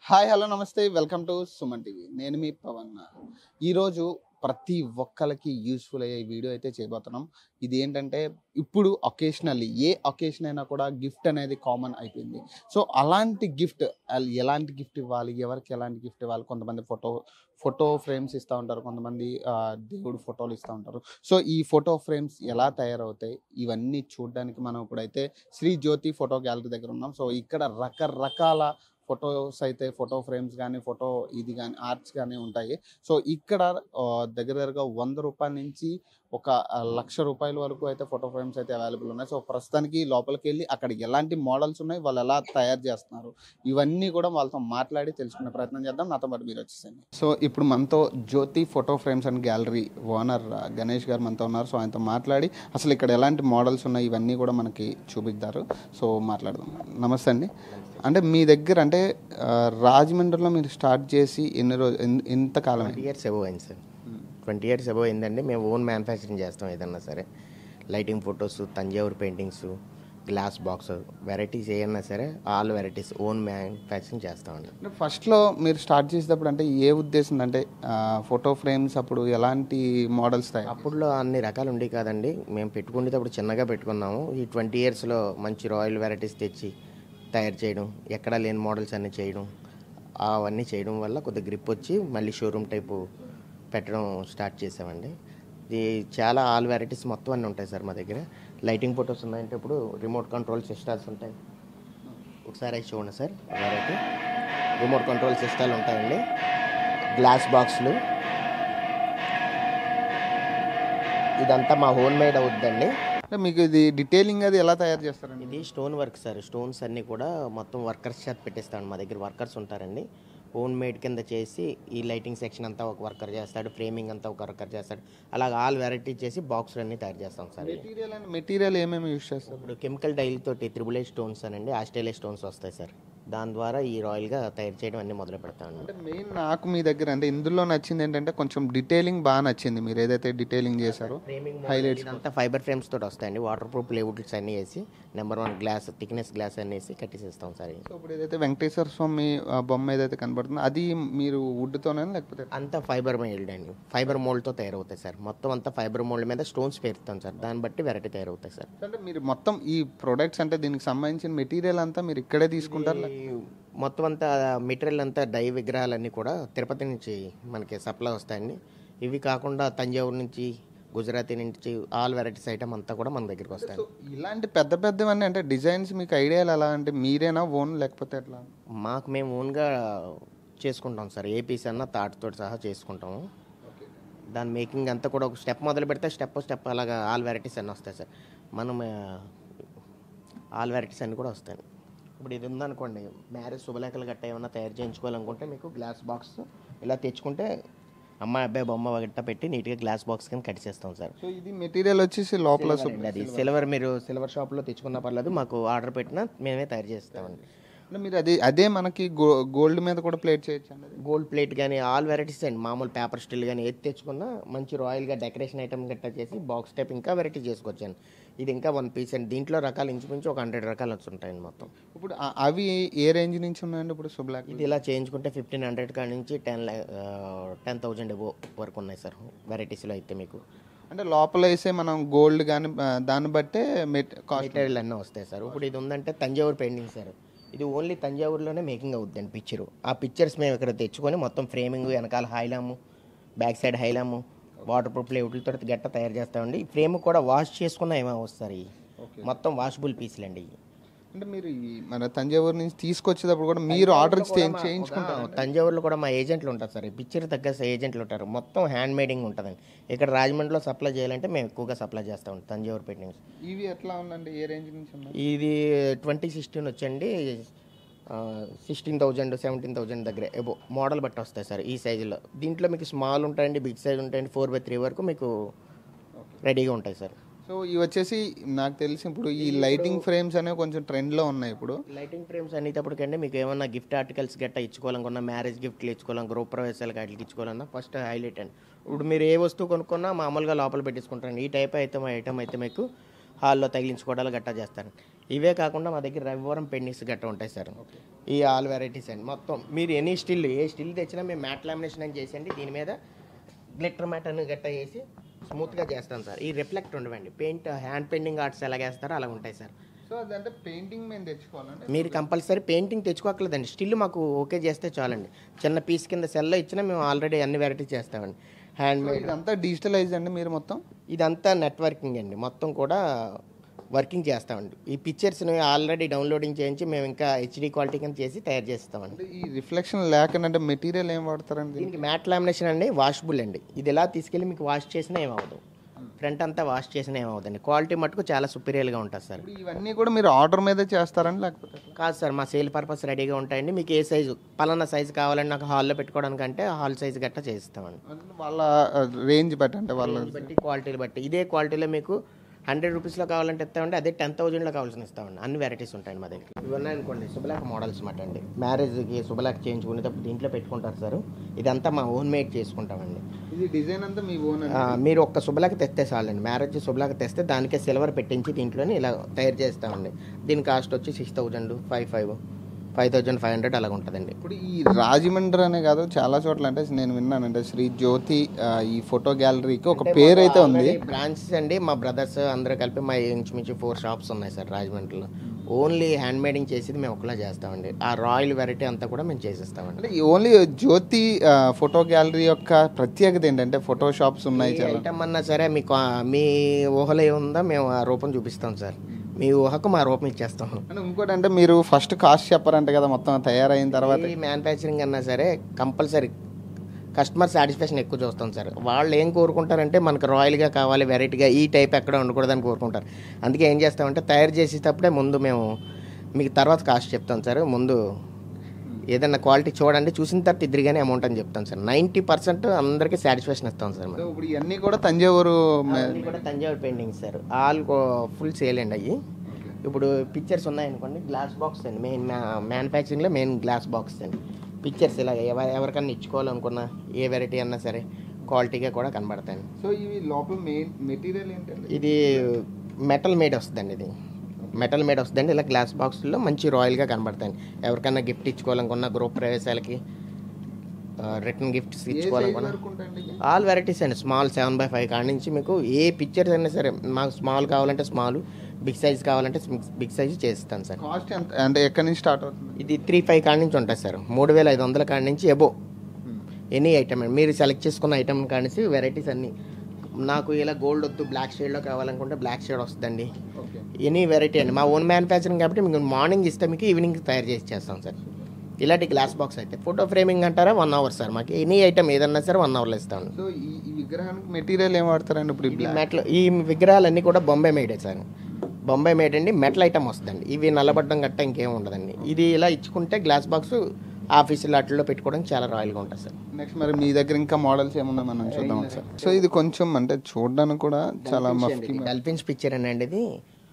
Hi hello నమస్తే welcome to Suman TV నేను మీ పవన్ ఈరోజు ప్రతి ఒక్కరికి యూస్ఫుల్ అయ్యే వీడియో అయితే చేయబోతున్నాం ఇది ఏంటంటే ఇప్పుడు ఒకేషనల్లీ ఏ ఒకేషన్ అయినా కూడా గిఫ్ట్ అనేది కామన్ అయిపోయింది సో అలాంటి గిఫ్ట్ ఎలాంటి గిఫ్ట్ ఇవ్వాలి ఎవరికి ఎలాంటి గిఫ్ట్ ఇవ్వాలి కొంతమంది ఫోటో ఫోటో ఫ్రేమ్స్ ఇస్తూ ఉంటారు కొంతమంది ఆ, దేవుడు ఫోటోలు ఇస్తూ ఉంటారు సో ఈ ఫోటో ఫ్రేమ్స్ ఎలా తయారవుతాయి ఇవన్నీ చూడడానికి మనం ఇప్పుడైతే శ్రీ జ్యోతి ఫోటో గ్యాలరీ దగ్గర ఉన్నాం సో ఇక్కడ రకరకాల ఫొటోస్ అయితే ఫోటో ఫ్రేమ్స్ కానీ ఫోటో ఇది కానీ ఆర్ట్స్ కానీ ఉంటాయి సో ఇక్కడ ఆ, దగ్గర దగ్గరగా వంద రూపాయల నుంచి ఒక ఆ, లక్ష రూపాయల వరకు అయితే ఫోటో ఫ్రేమ్స్ అయితే అవైలబుల్ ఉన్నాయి సో ప్రస్తుతానికి లోపలికి వెళ్ళి అక్కడ ఎలాంటి మోడల్స్ ఉన్నాయి వాళ్ళు ఎలా తయారు చేస్తున్నారు ఇవన్నీ కూడా వాళ్ళతో మాట్లాడి తెలుసుకునే ప్రయత్నం చేద్దాం నాతో పాటు మీరు వచ్చేసండి సో ఇప్పుడు మనతో Jyothi photo frames and gallery owner Ganesh గారు మనతో ఉన్నారు సో ఆయనతో మాట్లాడి అసలు ఇక్కడ ఎలాంటి మోడల్స్ ఉన్నాయి ఇవన్నీ కూడా మనకి చూపిస్తారు సో మాట్లాడదాం నమస్తే అండి అంటే మీ దగ్గర అంటే ఆ, రాజమండ్రిలో మీరు స్టార్ట్ చేసి ఎన్ని రోజు ఎన్- ఎంత కాలం ట్వంటీ ఇయర్స్ ఎబో అయింది సార్ ట్వంటీ ఇయర్స్ ఎబో అయిందండి మేము ఓన్ మ్యానుఫ్యాక్చరింగ్ చేస్తాం ఏదన్నా సరే lighting photos Thanjavur paintings glass box varieties ఏమన్నా సరే ఆల్ వెరైటీస్ ఓన్ మ్యానుఫ్యాక్చరింగ్ చేస్తామండి అంటే ఫస్ట్లో మీరు స్టార్ట్ చేసేటప్పుడు అంటే ఏ ఉద్దేశం అంటే ఫోటో ఫ్రేమ్స్ అప్పుడు ఎలాంటి మోడల్స్ తయారు అప్పుడులో అన్ని రకాలు ఉండేవి కాదండి మేము పెట్టుకునేటప్పుడు చిన్నగా పెట్టుకున్నాము ఈ ట్వంటీ ఇయర్స్లో మంచి రాయల్ వెరైటీస్ తెచ్చి తయారు చేయడం ఎక్కడా లేని మోడల్స్ అన్నీ చేయడం అవన్నీ చేయడం వల్ల కొద్దిగా గ్రిప్ వచ్చి మళ్ళీ షోరూమ్ టైపు పెట్టడం స్టార్ట్ చేసామండి ఇది చాలా ఆల్ వెరైటీస్ మొత్తం అన్నీ ఉంటాయి సార్ మా దగ్గర లైటింగ్ ఫొటోస్ ఉన్నాయంటే ఇప్పుడు రిమోట్ కంట్రోల్ సిస్టమ్స్ ఉంటాయి ఒకసారి అవి చూడండి సార్ వెరైటీ రిమోట్ కంట్రోల్ సిస్టాలు ఉంటాయండి గ్లాస్ బాక్స్లు ఇదంతా మా హోమ్ మేడ్ అవుద్దండి అంటే మీకు ఇది డీటెయిలింగ్ అది ఎలా తయారు చేస్తారండి ఇది స్టోన్ వర్క్ సార్ స్టోన్స్ అన్నీ కూడా మొత్తం వర్కర్స్ చేత పెట్టేస్తాడు మా దగ్గర వర్కర్స్ ఉంటారండి ఓన్ మేడ్ కింద చేసి ఈ లైటింగ్ సెక్షన్ అంతా ఒక వర్కర్ చేస్తాడు ఫ్రేమింగ్ అంతా ఒక వర్కర్ చేస్తాడు అలాగ ఆల్ వెరైటీ చేసి బాక్సులు అన్నీ తయారు చేస్తాం సార్ మెటీరియల్ అండ్ మెటీరియల్ ఏమేమి యూస్ చేస్తారు ఇప్పుడు కెమికల్ డైల్ తోటి త్రిబుల్ స్టోన్స్ అనండి ఆస్ట్రేలియా స్టోన్స్ వస్తాయి సార్ దాని ద్వారా ఈ రాయల్గా తయారు చేయడం అన్నీ మొదలు పెడతామండి అంటే మెయిన్ నాకు మీ దగ్గర అంటే ఇందులో నచ్చింది ఏంటంటే కొంచెం డీటెయిలింగ్ బాగా నచ్చింది మీరు ఏదైతే డీటెయిలింగ్ చేశారో ఫ్రేమింగ్ Highlights ఇదంతా ఫైబర్ ఫ్రేమ్స్ తోటి వస్తాయండి వాటర్ ప్రూఫ్ లేవుడ్స్ అన్నీ వేసి number one glass thickness glass అన్నీ వేసి కట్టేసిస్తాం సార్ సో ఇప్పుడు ఏదైతే వెంకటేశ్వర స్వామి ఆ, బొమ్మ ఏదైతే కనబడుతుందో అది మీరు వుడ్తోనే లేకపోతే అంతా ఫైబర్ మోల్డ్ అండి ఫైబర్ మోల్డ్తో తయారవుతాయి సార్ మొత్తం అంతా ఫైబర్ మోల్డ్ మీద స్టోన్స్ పేరుతాం సార్ దాన్ని బట్టి వెరైటీ తయారవుతాయి సార్ అంటే మీరు మొత్తం ఈ ప్రొడక్ట్స్ అంటే దీనికి సంబంధించిన మెటీరియల్ అంతా మీరు ఇక్కడే తీసుకుంటారు ఈ మొత్తం అంతా మెటీరియల్ అంతా డై విగ్రహాలన్నీ కూడా తిరుపతి నుంచి మనకి సప్లై వస్తాయండి ఇవి కాకుండా తంజావూరు నుంచి గుజరాతీ నుంచి ఆల్ వెరైటీస్ ఐటమ్ అంతా కూడా మన దగ్గరికి వస్తాయి సో ఇలాంటి పెద్ద పెద్దవన్నీ అంటే డిజైన్స్ మీకు ఐడియాలు ఎలా అంటే మీరేనా ఓన్ లేకపోతే ఎట్లా మాకు మేము ఓన్గా చేసుకుంటాం సార్ ఏ పీస్ అన్నా తాటితో సహా చేసుకుంటాము దాని మేకింగ్ అంతా కూడా ఒక స్టెప్ మొదలు పెడితే స్టెప్ స్టెప్ అలాగా ఆల్ వెరైటీస్ అన్నీ వస్తాయి సార్ మనం ఆల్ వెరైటీస్ అన్నీ కూడా వస్తాయి ఇప్పుడు ఇది ఉందనుకోండి మ్యారేజ్ శుభలేఖలు గట్ట ఏమైనా తయారు చేయించుకోవాలనుకుంటే మీకు గ్లాస్ బాక్స్ ఇలా తెచ్చుకుంటే అమ్మాయి అబ్బాయి బొమ్మ గట్ట పెట్టి నీట్గా గ్లాస్ బాక్స్ కింద కట్ చేస్తాం సార్ సో ఇది మెటీరియల్ వచ్చేసి లోపల అండి అది సిల్వర్ మీరు సిల్వర్ షాప్లో తెచ్చుకున్న పర్లేదు మాకు ఆర్డర్ పెట్టినా మేమే తయారు చేస్తామండి అంటే మీరు అది అదే మనకి గో గోల్డ్ మీద కూడా ప్లేట్ చేయొచ్చు అండి అది? గోల్డ్ ప్లేట్ కానీ ఆల్ వెరైటీస్ అండి మామూలు పేపర్ స్టిల్ కానీ ఏది తెచ్చుకున్నా మంచి రాయల్గా డెకరేషన్ ఐటమ్ గట్టా చేసి బాక్స్ టైప్ ఇంకా వెరైటీ చేసుకోవచ్చండి ఇది ఇంకా వన్ పీస్ అండి దీంట్లో రకాలు ఇంచుమించు ఒక హండ్రెడ్ రకాలు వచ్చి ఉంటాయండి మొత్తం ఇప్పుడు ఆ- అవి ఏ రేంజ్ నుంచి ఉన్నాయండి ఇప్పుడు సో బ్లాక్ ఇది ఇలా చేయించుకుంటే ఫిఫ్టీన్ హండ్రెడ్ కాడి నుంచి టెన్ టెన్ థౌజండ్ ఎబో వరకు ఉన్నాయి సార్ వెరైటీస్లో అయితే మీకు అంటే లోపల వేసే మనం గోల్డ్ కానీ దాన్ని బట్టే మెట్ కాస్ట్ మెటీరియల్ అన్నీ వస్తాయి సార్ ఇప్పుడు ఇది ఉందంటే తంజావూరు పెయింటింగ్ సార్ ఇది ఓన్లీ తంజావూరులోనే మేకింగ్ అవుద్దండి పిక్చర్ ఆ పిక్చర్స్ మేము ఇక్కడ తెచ్చుకొని మొత్తం ఫ్రేమింగ్ వెనకాల హైలాము బ్యాక్ సైడ్ హైలాము వాటర్ ప్రూఫ్ లేవులతో గట్ట తయారు చేస్తామండి ఈ ఫ్రేమ్ కూడా వాష్ చేసుకున్న ఏమో వస్తారు ఇవి మొత్తం వాషబుల్ పీసులు అండి ఇవి అంటే మీరు ఈ మన తంజావూరు నుంచి తీసుకొచ్చేటప్పుడు కూడా మీరు ఆర్డర్ చేయించుకుంటారు ఆ, తంజావూరులో కూడా మా ఏజెంట్లు ఉంటారు సార్ ఈ పిక్చర్ తగ్గ ఏజెంట్లు ఉంటారు మొత్తం హ్యాండ్ మేడింగ్ ఉంటుందండి ఇక్కడ రాజమండ్రిలో సప్లై చేయాలంటే మేము ఎక్కువగా సప్లై చేస్తాం తంజావూరు పెయింటింగ్స్ ఇవి ఎట్లా ఉందండి ఏ రేంజ్ నుంచి ఉన్నాయి ఇది ట్వంటీ సిక్స్టీన్ వచ్చండి సిక్స్టీన్ థౌజండ్ సెవెంటీన్ థౌజండ్ దగ్గర ఎబో మోడల్ బట్టి వస్తాయి సార్ ఈ సైజులో దీంట్లో మీకు స్మాల్ ఉంటాయండి బిగ్ సైజ్ ఉంటాయండి ఫోర్ బై త్రీ వరకు మీకు రెడీగా ఉంటాయి సార్ సో ఇవి వచ్చేసి నాకు తెలిసి ఇప్పుడు ఈ లైటింగ్ ఫ్రేమ్స్ అనేవి కొంచెం ట్రెండ్లో ఉన్నాయి ఇప్పుడు లైటింగ్ ఫ్రేమ్స్ అనేటప్పటికండి మీకు ఏమన్నా గిఫ్ట్ ఆర్టికల్స్ గట్టా ఇచ్చుకోవాలనుకున్నా మ్యారేజ్ గిఫ్ట్లు ఇచ్చుకోవాలన్నా గృహ ప్రవేశాలకు వాటికి ఇచ్చుకోవాలన్నా ఫస్ట్ హైలైట్ అండి ఇప్పుడు మీరు ఏ వస్తువు కొనుక్కున్నా మామూలుగా లోపల పెట్టేసుకుంటారండి ఈ టైప్ అయితే ఐటమ్ అయితే మీకు హాల్లో తగిలించుకోవడాలు గట్టా చేస్తారు ఇవే కాకుండా మా దగ్గర రవివరం పెండింగ్స్ గట్రా ఉంటాయి సార్ ఈ ఆల్ వెరైటీస్ అండి మొత్తం మీరు ఎనీ స్టిల్ ఏ స్టిల్ తెచ్చినా మేము మ్యాట్ లామినేషన్ అని చేసండి దీని మీద గ్లిటర్ మ్యాట్ అని గట్ట వేసి స్మూత్గా చేస్తాం సార్ ఈ రిఫ్లెక్ట్ ఉండవండి పెయింట్ హ్యాండ్ పెయింటింగ్ ఆర్ట్స్ ఎలా వేస్తారో అలా ఉంటాయి సార్ సో అదంటే పెయింటింగ్ మేము తెచ్చుకోవాలంటే మీరు కంపల్సరీ పెయింటింగ్ తెచ్చుకోకలేదండి స్టిల్ మాకు ఓకే చేస్తే చాలండి చిన్న పీస్ కింద సెల్లో ఇచ్చినా మేము ఆల్రెడీ అన్ని వెరైటీస్ చేస్తామండి హ్యాండ్ సో మేడ్ ఇదంతా డిజిటలైజ్ అండి మీరు మొత్తం ఇదంతా నెట్వర్కింగ్ అండి మొత్తం కూడా వర్కింగ్ చేస్తామండి ఈ పిక్చర్స్ని ఆల్రెడీ డౌన్లోడింగ్ చేయించి మేము ఇంకా హెచ్డి క్వాలిటీ కింద చేసి తయారు చేస్తామండి అంటే ఈ రిఫ్లెక్షన్ లేకుండా మెటీరియల్ ఏం వాడతారండి దీనికి మ్యాట్ లామినేషన్ అండి వాషబుల్ అండి ఇది ఎలా తీసుకెళ్ళి మీకు వాష్ చేసినా ఏమవుదు ఫ్రంట్ అంతా వాష్ చేసినా ఏమవుదండి క్వాలిటీ మటుకు చాలా సుపీరియర్గా ఉంటుంది సార్ ఇప్పుడు ఇవన్నీ కూడా మీరు ఆర్డర్ మీద చేస్తారండి లేకపోతే ఎట్లా? కాదు సార్ మా సేల్ పర్పస్ రెడీగా ఉంటాయండి మీకు ఏ సైజు పలానా సైజు కావాలని నాకు హాల్లో పెట్టుకోవడానికంటే హాల్ సైజు గట్టా చేయిస్తామండి అంటే వాళ్ళ రేంజ్ బట్టి అంటే వాళ్ళ దీన్ని బట్టి క్వాలిటీని బట్టి ఇదే క్వాలిటీలో మీకు హండ్రెడ్ రూపీస్లో కావాలంటే ఇస్తామండి అదే టెన్ థౌజండ్లో కావాల్సిన ఇస్తామండి అన్ని వెరైటీస్ ఉంటాయండి మా దగ్గర ఇవి ఉన్నాయనుకోండి శుభలాక్ మోడల్స్ మాట అండి మ్యారేజ్కి శుభలాక్ చేయించుకునేటప్పుడు దీంట్లో పెట్టుకుంటారు సార్ ఇదంతా మా ఓన్ మేడ్ చేసుకుంటామండి ఇది డిజైన్ అంతా మీ ఓన్ ఆ, మీరు ఒక్క శుభలాక తెస్తే చాలండి మ్యారేజ్ శుభలాక తెస్తే దానికే సిల్వర్ పెట్టించి దీంట్లోనే ఇలా తయారు చేస్తామండి దీని కాస్ట్ వచ్చి six thousand five five five thousand five hundred అలాగ ఉంటుందండి ఇప్పుడు ఈ రాజమండ్రి అనే కాదు చాలా చోట్ల అంటే నేను విన్నానంటే శ్రీ జ్యోతి ఆ, ఈ ఫోటో గ్యాలరీకి ఒక పేరు అయితే ఉంది బ్రాంచెస్ అండి మా బ్రదర్స్ అందరూ కలిపి మా ఇంచుమించు ఫోర్ షాప్స్ ఉన్నాయి సార్ రాజమండ్రిలో ఓన్లీ హ్యాండ్ మేడింగ్ చేసేది మేము ఒకలా చేస్తామండి ఆ రాయల్ వెరైటీ అంతా కూడా మేము చేసేస్తామండి అంటే ఓన్లీ జ్యోతి ఫోటో గ్యాలరీ యొక్క ప్రత్యేకత ఏంటంటే ఫోటో షాప్స్ ఉన్నాయి చాలా ఐటమ్ అన్నా సరే మీకు ఆ- మీ ఊహలో ఏముందో మేము ఆ రూపం చూపిస్తాం సార్ మీ ఊహకు మా రూపం ఇచ్చేస్తాం అంటే ఇంకోటి అంటే మీరు ఫస్ట్ కాస్ట్ చెప్పారంట కదా మొత్తం తయారైన తర్వాత ఈ మ్యానుఫ్యాక్చరింగ్ అన్నా సరే కంపల్సరీ కస్టమర్ సాటిస్ఫాక్షన్ ఎక్కువ చూస్తాం సార్ వాళ్ళు ఏం కోరుకుంటారంటే మనకు రాయల్గా కావాలి వెరైటీగా ఈ టైప్ ఎక్కడ ఉండకూడదని కోరుకుంటారు అందుకే ఏం చేస్తామంటే తయారు చేసేటప్పుడే ముందు మేము మీకు తర్వాత కాస్ట్ చెప్తాం సార్ ముందు ఏదైనా క్వాలిటీ చూడండి చూసిన తర్వాత ఇద్దరిగానే అమౌంట్ అని చెప్తాం సార్ నైంటీ పర్సెంట్ అందరికీ సాటిస్ఫాక్షన్ ఇస్తాం సార్ సో మేము ఇప్పుడు ఇవన్నీ కూడా తంజావూరు అవన్నీ కూడా Thanjavur painting sir all full sale అండి అయ్యి ఇప్పుడు పిక్చర్స్ ఉన్నాయనుకోండి గ్లాస్ బాక్స్ అండి మెయిన్ మ్యానుఫ్యాక్చరింగ్లో మెయిన్ గ్లాస్ బాక్స్ అండి పిక్చర్స్ ఇలా ఎవ- ఎవరికన్నా ఇచ్చుకోవాలనుకున్నా ఏ వెరైటీ అన్నా సరే క్వాలిటీగా కూడా కనబడతాయండి సో ఇవి లోపల మెయిన్ మెటీరియల్ ఏంటండి ఇది మెటల్ మేడ్ వస్తుందండి ఇది మెటల్ మేడ్ వస్తుందండి ఇలా గ్లాస్ బాక్స్లో మంచి రాయల్గా కనబడతాయండి ఎవరికన్నా గిఫ్ట్ ఇచ్చుకోవాలనుకున్నా గ్రూప్ ప్రవేశాలకి రిటర్న్ గిఫ్ట్స్ ఏ సైజ్ ఇచ్చుకోవాలనుకున్నా వరకు ఉంటాయండి ఇవి? ఆల్ వెరైటీస్ అండి స్మాల్ సెవెన్ బై ఫైవ్ కాడ నుంచి మీకు ఏ పిక్చర్స్ అయినా సరే మాకు స్మాల్ కావాలంటే స్మాల్ బిగ్ సైజ్ కావాలంటే బిగ్ సైజ్ చేస్తాను సార్ కాస్ట్ ఎంత అంటే ఎక్కడి నుంచి స్టార్ట్ అవుతుంది ఇది త్రీ ఫైవ్ కాడ నుంచి ఉంటుంది సార్ మూడు వేల ఐదు వందల కాడ నుంచి ఎబో ఎనీ ఐటమ్ అండి మీరు సెలెక్ట్ చేసుకున్న ఐటమ్ కాడ నుంచి వెరైటీస్ అన్నీ నాకు ఇలా గోల్డ్ వద్దు బ్లాక్ షేడ్లో కావాలనుకుంటే బ్లాక్ షేడ్ వస్తుందండి ఓకే ఎనీ వెరైటీ అండి మా ఓన్ మ్యానుఫ్యాక్చరింగ్ కాబట్టి మీకు మార్నింగ్ ఇస్తే మీకు ఈవినింగ్ తయారు చేసి చేస్తాం సార్ ఇలాంటి గ్లాస్ బాక్స్ అయితే ఫోటో ఫ్రేమింగ్ అంటారా వన్ అవర్ సార్ మాకు ఎనీ ఐటమ్ ఏదన్నా సరే వన్ అవర్లో ఇస్తాను సో ఈ ఈ విగ్రహానికి మెటీరియల్ ఏం వాడతారండి ఇప్పుడు ఇది మెటల్ ఈ విగ్రహాలన్నీ కూడా బొంబే మేడే సార్ బొంబే మేడ్ అండి మెటల్ ఐటమ్ వస్తుందండి ఇవి నల్లబడ్డం గట్ట ఇంకేం ఉండదండి ఇది ఇలా ఇచ్చుకుంటే గ్లాస్ బాక్స్ ఆఫీసులో వాటిల్లో పెట్టుకోవడానికి చాలా రాయల్గా ఉంటుంది సార్ నెక్స్ట్ మరి మీ దగ్గర ఇంకా మోడల్స్ ఏమున్నాయి మనం చూద్దాం సార్ సో ఇది కొంచెం అంటే చూడడానికి కూడా చాలా మఫ్కి డల్ఫిన్స్ పిక్చర్ అండి ఇది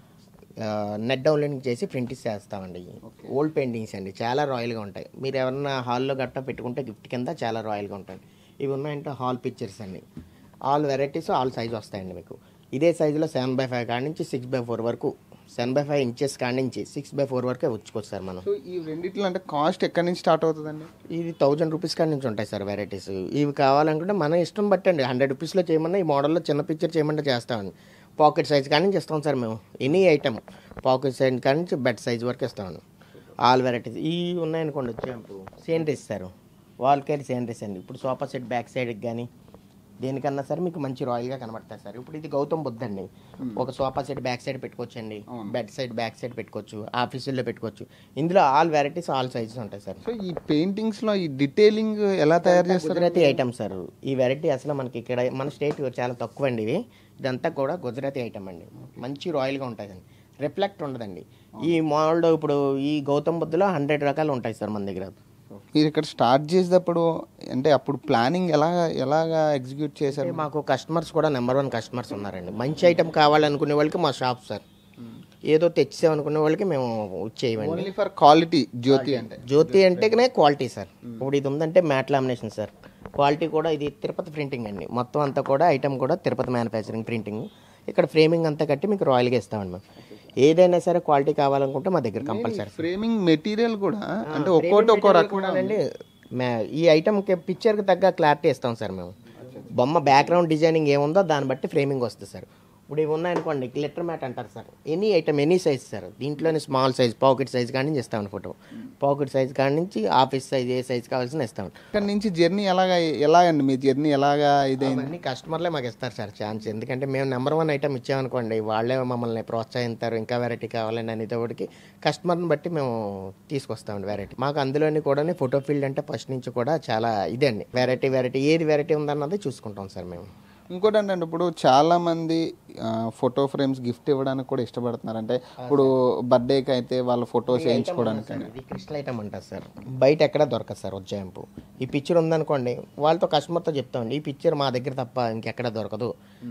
నెట్ డౌన్లోడింగ్ చేసి ప్రింట్ చేస్తామండి ఓల్డ్ పెయింటింగ్స్ అండి చాలా రాయల్గా ఉంటాయి మీరు ఎవరన్నా హాల్లో గట్టా పెట్టుకుంటే గిఫ్ట్ కింద చాలా రాయల్గా ఉంటాయి ఇవి ఉన్నాయంటే హాల్ పిక్చర్స్ అండి ఆల్ వెరైటీస్ ఆల్ సైజ్ వస్తాయండి మీకు ఇదే సైజులో సెవెన్ బై ఫైవ్ కాడి నుంచి సిక్స్ బై ఫోర్ వరకు సెవెన్ బై ఫైవ్ ఇంచెస్ కాడి నుంచి సిక్స్ బై ఫోర్ వరకే వచ్చుకోవచ్చు సార్ మనం సో ఈ రెండిట్లో అంటే కాస్ట్ ఎక్కడి నుంచి స్టార్ట్ అవుతుందండి ఇది థౌజండ్ రూపీస్ కాడి నుంచి ఉంటాయి సార్ వెరైటీస్ ఇవి కావాలనుకుంటే మన ఇష్టం బట్టండి హండ్రెడ్ రూపీస్లో చేయమన్నా ఈ మోడల్లో చిన్న పిక్చర్ చేయమంటే చేస్తామండి పాకెట్ సైజ్ కాడి నుంచి ఇస్తాం సార్ మేము ఎనీ ఐటమ్ పాకెట్ సైజ్ కాడి నుంచి బెడ్ సైజ్ వరకు ఇస్తామండి ఆల్ వెరైటీస్ ఇవి ఉన్నాయనుకోండి వచ్చేంపు సేనరీస్ సార్ వాల్ కేర్ సేనరీస్ అండి ఇప్పుడు సోఫా సెట్ బ్యాక్ సైడ్కి కానీ దేనికన్నా సరే మీకు మంచి రాయల్గా కనబడతాయి సార్ ఇప్పుడు ఇది గౌతమ్ బుద్ధ అండి ఒక సోఫా సెట్ బ్యాక్ సైడ్ పెట్టుకోవచ్చు అండి బెడ్ సైడ్ బ్యాక్ సైడ్ పెట్టుకోవచ్చు ఆఫీసుల్లో పెట్టుకోవచ్చు ఇందులో ఆల్ వెరైటీస్ ఆల్ సైజెస్ ఉంటాయి సార్ సో ఈ పెయింటింగ్స్ లో ఈ డీటెయిలింగ్ ఎలా తయారు చేస్తారు గుజరాతీ ఐటమ్ సార్ ఈ వెరైటీ అసలు మనకి ఇక్కడ మన స్టేట్ చాలా తక్కువ అండి ఇవి ఇదంతా కూడా గుజరాతీ ఐటమ్ అండి మంచి రాయల్గా ఉంటుందండి రిఫ్లెక్ట్ ఉండదండి ఈ మోడల్ ఇప్పుడు ఈ గౌతమ్ బుద్ధలో హండ్రెడ్ రకాలు ఉంటాయి సార్ మన దగ్గర మీరు ఇక్కడ స్టార్ట్ చేసేటప్పుడు అంటే అప్పుడు ప్లానింగ్ ఎలా ఎలాగా ఎగ్జిక్యూట్ చేశారు అంటే మాకు కస్టమర్స్ కూడా నెంబర్ వన్ కస్టమర్స్ ఉన్నారండి మంచి ఐటమ్ కావాలనుకునే వాళ్ళకి మా షాప్ సార్ ఏదో తెచ్చామనుకునే వాళ్ళకి మేము వచ్చేయమండి ఓన్లీ ఫర్ క్వాలిటీ జ్యోతి అంటే జ్యోతి అంటేనే క్వాలిటీ సార్ ఇప్పుడు ఇది ఉందంటే మ్యాట్ లామినేషన్ సార్ క్వాలిటీ కూడా ఇది తిరుపతి ప్రింటింగ్ అండి మొత్తం అంతా కూడా ఐటమ్ కూడా తిరుపతి మ్యానుఫ్యాక్చరింగ్ ప్రింటింగ్ ఇక్కడ ఫ్రేమింగ్ అంతా కట్టి మీకు రాయల్గా ఇస్తామండి మేము ఏదైనా సరే క్వాలిటీ కావాలనుకుంటే మా దగ్గర కంపల్సరీ ఫ్రేమింగ్ మెటీరియల్ కూడా అంటే ఒక్కోటి ఒక్కో రకం అండి ఈ ఐటమ్కి పిక్చర్కి తగ్గ క్లారిటీ ఇస్తాం సార్ మేము బొమ్మ బ్యాక్గ్రౌండ్ డిజైనింగ్ ఏముందో దాన్ని బట్టి ఫ్రేమింగ్ వస్తుంది సార్ ఇప్పుడు ఇవి ఉన్నాయనుకోండి గ్లిటర్ మ్యాట్ అంటారు sir any item any size sir దీంట్లోనే స్మాల్ సైజ్ పాకెట్ సైజ్ కాడి నుంచి ఇస్తామండి ఫోటో పాకెట్ సైజ్ కాడి నుంచి ఆఫీస్ సైజ్ ఏ సైజ్ కావాల్సిన ఇస్తామండి ఇక్కడ నుంచి జర్నీ ఎలాగా ఎలా అండి మీ జర్నీ ఎలాగా ఇదైంది అవన్నీ కస్టమర్లే మాకు ఇస్తారు సార్ ఛాన్స్ ఎందుకంటే మేము నెంబర్ వన్ ఐటమ్ ఇచ్చామనుకోండి వాళ్ళే మమ్మల్ని ప్రోత్సహిస్తారు ఇంకా వెరైటీ కావాలని అనేటప్పటికి కస్టమర్ని బట్టి మేము తీసుకొస్తామండి వెరైటీ మాకు అందులోని కూడా ఫోటో ఫీల్డ్ అంటే ఫస్ట్ నుంచి కూడా చాలా ఇదే అండి వెరైటీ వెరైటీ ఏది వెరైటీ ఉందన్నది చూసుకుంటాం సార్ మేము ఇంకోటి ఏంటంటే ఇప్పుడు చాలా మంది ఫోటో ఫ్రేమ్స్ గిఫ్ట్ ఇవ్వడానికి కూడా ఇష్టపడుతున్నారు అంటే ఇప్పుడు బర్త్డేకి అయితే వాళ్ళ ఫొటోస్ వేయించుకోవడానికి ఇది క్రిస్టల్ ఐటమ్ అంటారు సార్ బయట ఎక్కడ దొరకదు సార్ ఉజ్జాయింపు ఈ పిక్చర్ ఉందనుకోండి వాళ్ళతో కస్టమర్తో చెప్తామండి ఈ పిక్చర్ మా దగ్గర తప్ప ఇంకెక్కడ దొరకదు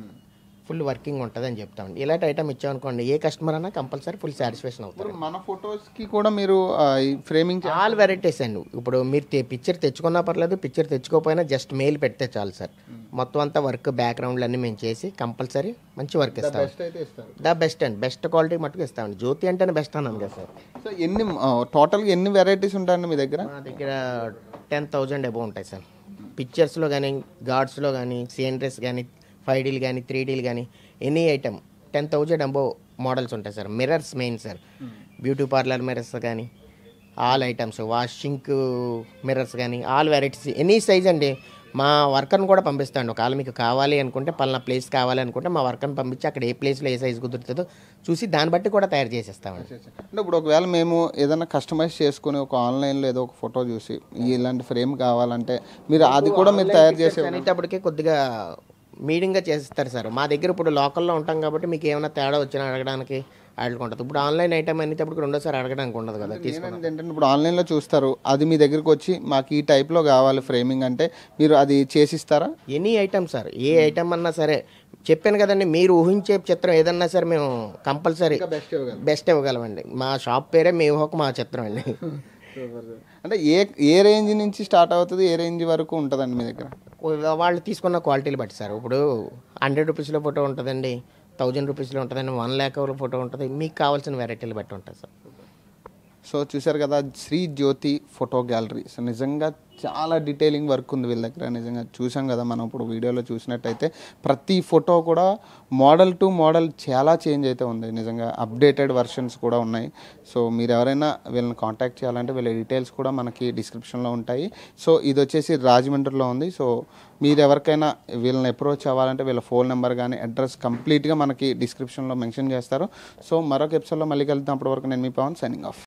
ఫుల్ వర్కింగ్ ఉంటుంది అని చెప్తామండి ఇలాంటి ఐటమ్ ఇచ్చామనుకోండి ఏ కస్టమర్ అన్నా కంపల్సరీ ఫుల్ సాటిస్ఫాక్షన్ అవుతారు ఇప్పుడు మన ఫొటోస్ కి కూడా మీరు ఫ్రేమింగ్ ఆల్ వెరైటీస్ అండి ఇప్పుడు మీరు తె- పిక్చర్ తెచ్చుకున్నా పర్లేదు పిక్చర్ తెచ్చుకోకపోయినా జస్ట్ మెయిల్ పెడితే చాలు సార్ మొత్తం అంతా వర్క్ బ్యాక్గ్రౌండ్లు అన్నీ మేము చేసి కంపల్సరీ మంచి వర్క్ ఇస్తాం బెస్ట్ అయితే ఇస్తారు ద బెస్ట్ అండి బెస్ట్ క్వాలిటీ మట్టుకు ఇస్తామండి జ్యోతి అంటేనే బెస్ట్ అన్నాను కదా సార్ సో ఎన్ని టోటల్గా ఎన్ని వెరైటీస్ ఉంటాయండి మీ దగ్గర మా దగ్గర టెన్ థౌజండ్ అబౌవ్ ఉంటాయి సార్ పిక్చర్స్లో కానీ గార్డ్స్లో కానీ సీనరీస్ కానీ ఫైవ్ డీలు కానీ త్రీ డీలు కానీ any item ten thousand above models ఉంటాయి sir mirrors main sir beauty parlour mirrors కానీ ఆల్ ఐటమ్స్ వాషింగ్ మిర్రర్స్ కానీ ఆల్ వెరైటీస్ ఎనీ సైజ్ అండి మా వర్కర్ని కూడా పంపిస్తాండి ఒకవేళ మీకు కావాలి అనుకుంటే పలానా ప్లేస్ కావాలి అనుకుంటే మా వర్కర్ని పంపించి అక్కడ ఏ ప్లేస్లో ఏ సైజ్ కుదురుతుందో చూసి దాన్ని బట్టి కూడా తయారు చేసేస్తామండి అంటే ఇప్పుడు ఒకవేళ మేము ఏదైనా కస్టమైజ్ చేసుకుని ఒక ఆన్లైన్లో ఏదో ఒక ఫోటో చూసి ఇలాంటి ఫ్రేమ్ కావాలంటే మీరు అది కూడా మీరు తయారు చేసే అనేటప్పటికి కొద్దిగా మీడియంగా చేస్తారు సార్ మా దగ్గర ఇప్పుడు లోకల్లో ఉంటాం కాబట్టి మీకు ఏమైనా తేడా వచ్చినా అడగడానికి వాటికి ఉంటుంది ఇప్పుడు ఆన్లైన్ ఐటమ్ అనేటప్పటికి రెండోసారి అడగడానికి ఉండదు కదా తీసుకుని నేననేది ఏంటంటే ఇప్పుడు ఆన్లైన్లో చూస్తారు అది మీ దగ్గరికి వచ్చి మాకు ఈ టైప్లో కావాలి ఫ్రేమింగ్ అంటే మీరు అది చేసిస్తారా ఎనీ ఐటమ్ సార్ ఏ ఐటమ్ అన్నా సరే చెప్పాను కదండి మీరు ఊహించే చిత్రం ఏదన్నా సరే మేము కంపల్సరీ బెస్ట్ ఇవ్వగలరు బెస్ట్ ఇవ్వగలమండి మా షాప్ పేరే మీ ఊహకు మా చిత్రం అండి అంటే ఏ ఏ రేంజ్ నుంచి స్టార్ట్ అవుతుంది ఏ రేంజ్ వరకు ఉంటుందండి మీ దగ్గర వాళ్ళు తీసుకున్న క్వాలిటీలు బట్టి సార్ ఇప్పుడు హండ్రెడ్ రూపీస్లో ఫోటో ఉంటుందండి థౌజండ్ రూపీస్లో ఉంటుందండి వన్ ల్యాక్ ఫోటో ఉంటుంది మీకు కావాల్సిన వెరైటీలు బట్టి ఉంటుంది సార్ సో చూశారు కదా Shri Jyothi photo gallery so నిజంగా చాలా డీటెయిలింగ్ వర్క్ ఉంది వీళ్ళ దగ్గర నిజంగా చూసాం కదా మనం ఇప్పుడు వీడియోలో చూసినట్టయితే ప్రతి ఫోటో కూడా మోడల్ టు మోడల్ చాలా చేంజ్ అయితే ఉంది నిజంగా అప్డేటెడ్ వర్షన్స్ కూడా ఉన్నాయి సో మీరు ఎవరైనా వీళ్ళని కాంటాక్ట్ చేయాలంటే వీళ్ళ డీటెయిల్స్ కూడా మనకి డిస్క్రిప్షన్లో ఉంటాయి సో ఇది వచ్చేసి రాజమండ్రిలో ఉంది సో మీరు ఎవరికైనా వీళ్ళని అప్రోచ్ అవ్వాలంటే వీళ్ళ ఫోన్ నెంబర్ కానీ అడ్రస్ కంప్లీట్గా మనకి డిస్క్రిప్షన్లో మెన్షన్ చేస్తారు సో మరొక ఎపిసోడ్లో మళ్ళీ కలుద్దాం అప్పటి వరకు నేను మీ పవన్ సైనింగ్ ఆఫ్